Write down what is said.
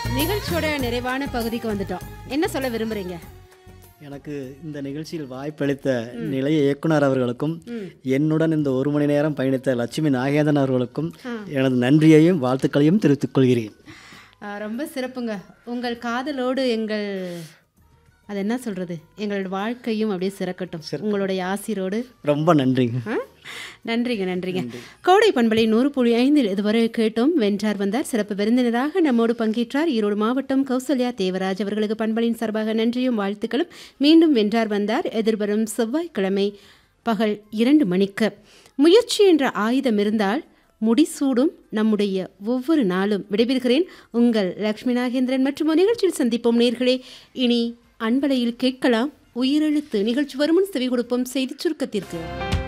நிகழ்ச்சியோட நிறைவான பகுதிக்கு வந்துட்டோம் என்ன சொல்ல விரும்புறீங்க எனக்கு இந்த நிகழ்ச்சியில் வாய்ப்பளித்த நிலைய இயக்குனர் அவர்களுக்கும் என்னுடன் இந்த ஒரு மணி நேரம் பயணித்த லட்சுமி நாகேந்திரன் அவர்களுக்கும் எனது நன்றியையும் வாழ்த்துக்களையும் தெரிவித்துக் கொள்கிறேன் ஆ, ரொம்ப சிறப்புங்க உங்கள் காதலோடு எங்கள் அது என்ன சொல்றது எங்களோட வாழ்க்கையும் அப்படியே சிறக்கட்டும் உங்களுடைய ஆசிரோடு ரொம்ப நன்றிங்க ஆ? நன்றிங்க நன்றிங்க கோடை பண்பலை நூறு புள்ளி ஐந்தில் இதுவரை கேட்டோம் வென்றார் வந்தார் சிறப்பு விருந்தினராக நம்மோடு பங்கேற்றார் ஈரோடு மாவட்டம் கௌசல்யா தேவராஜ் அவர்களுக்கு பண்பலின் சார்பாக நன்றியும் வாழ்த்துக்களும் மீண்டும் வென்றார் வந்தார் எதிர்வரும் செவ்வாய்க்கிழமை பகல் இரண்டு மணிக்கு முயற்சி என்ற ஆயுதம் இருந்தால் முடிசூடும் நம்முடைய ஒவ்வொரு நாளும் விடைபெறுகிறேன் உங்கள் லக்ஷ்மி நாகேந்திரன் மற்றும் ஒரு நிகழ்ச்சியில் சந்திப்போம் நேர்களே இனி அன்பலையில் கேட்கலாம் உயிரெழுத்து நிகழ்ச்சி வருமுன் செவி கொடுப்போம் செய்திச் சுருக்கத்திற்கு